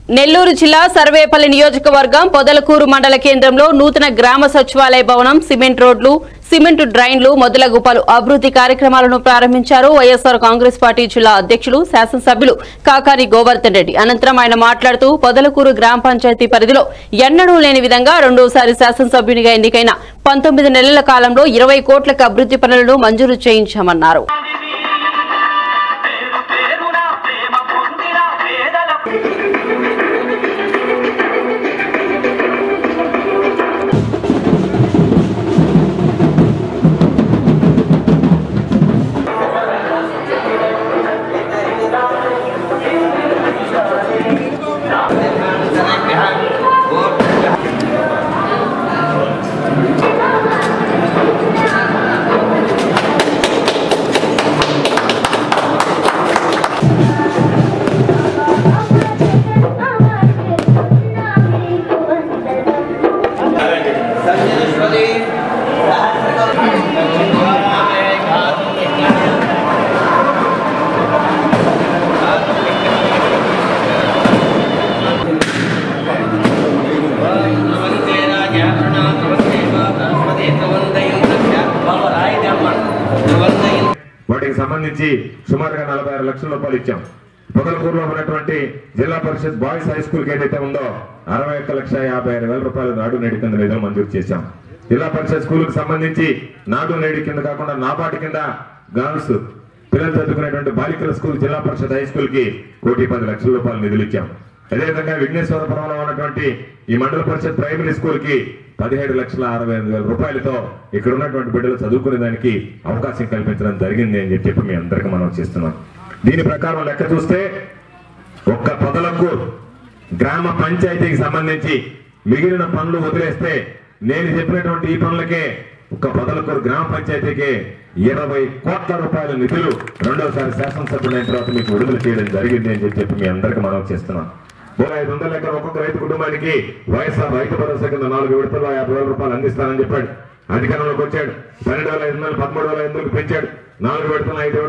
నెల్లూరు జిల్లా సర్వేపల్లి నియోజకవర్గం పొదలకూరు మండల కేంద్రంలో నూతన గ్రామ సచివాలయ భవనం సిమెంట్ రోడ్లు సిమెంట్ డ్రైన్లు మొదలగు పలు అభివృద్ధి కార్యక్రమాలను ప్రారంభించారు వైఎస్ఆర్ కాంగ్రెస్ పార్టీ జిల్లా అధ్యక్షులు శాసనసభ్యులు కాకాని గోవర్ధన్ రెడ్డి అనంతరం ఆయన మాట్లాడుతూ పొదలకూరు గ్రామ పంచాయతీ పరిధిలో ఎన్నడూ లేని విధంగా రెండోసారి శాసనసభ్యునిగా ఎన్నికైన పంతొమ్మిది నెలల కాలంలో ఇరవై కోట్లకు అభివృద్ధి పనులను మంజూరు చేయించామన్నారు పేరు పేరున ప్రేమ పొందిన పేదల వాటికి సంబంధించి సుమారుగా నలభై ఆరు లక్షల రూపాయలు ఇచ్చాం పొదలకూరులో ఉన్నటువంటి జిల్లా పరిషత్ బాయ్స్ హై స్కూల్ కి ఏదైతే ఉందో అరవై ఒక్క లక్ష యాభై ఆరు వేల రూపాయలు నాడు నేడు కింద నిధులు మంజూరు చేశాం జిల్లా పరిషత్ స్కూల్ కి సంబంధించి నాడు నేడు కింద కాకుండా నాబాటి కింద గర్ల్స్ పిల్లలు చదువుకునేటువంటి బాలికల స్కూల్ జిల్లా పరిషత్ హై స్కూల్ కి కోటి పది లక్షల రూపాయలు నిధులు ఇచ్చాం అదేవిధంగా విఘ్నేశ్వరపురంలో ఉన్నటువంటి ఈ మండల పరిషత్ ప్రైమరీ స్కూల్ కి పదిహేడు లక్షల అరవై ఐదు వేల రూపాయలతో ఇక్కడ ఉన్నటువంటి బిడ్డలు చదువుకునే దానికి అవకాశం కల్పించడం జరిగింది అని చెప్పి మీ అందరికీ మనం చేస్తున్నాం దీని ప్రకారం లెక్క చూస్తే ఒక్క పొదలకు గ్రామ పంచాయతీకి సంబంధించి మిగిలిన పనులు వదిలేస్తే నేను చెప్పినటువంటి ఈ పనులకే ఒక్క పొదలకూరు గ్రామ పంచాయతీకి ఇరవై కోట్ల రూపాయల నిధులు రెండోసారి శాసనసభ్యులైన తర్వాత మీకు విడుదల చేయడం జరిగింది అని చెప్పి మీ అందరికీ మనం చేస్తున్నాం మూడు ఐదు వందల ఎకరం ఒక్కొక్క రైతు కుటుంబానికి వైఎస్ఆర్ రైతు భరోసా కింద నాలుగు విడతల్లో యాభై వేల రూపాయలు అందిస్తానని చెప్పాడు అధికారంలోకి వచ్చాడు పన్నెండు వేల ఐదు వందలు పదమూడు వేల ఐదు వందలకు పెంచాడు నాలుగు విడతలు ఐదు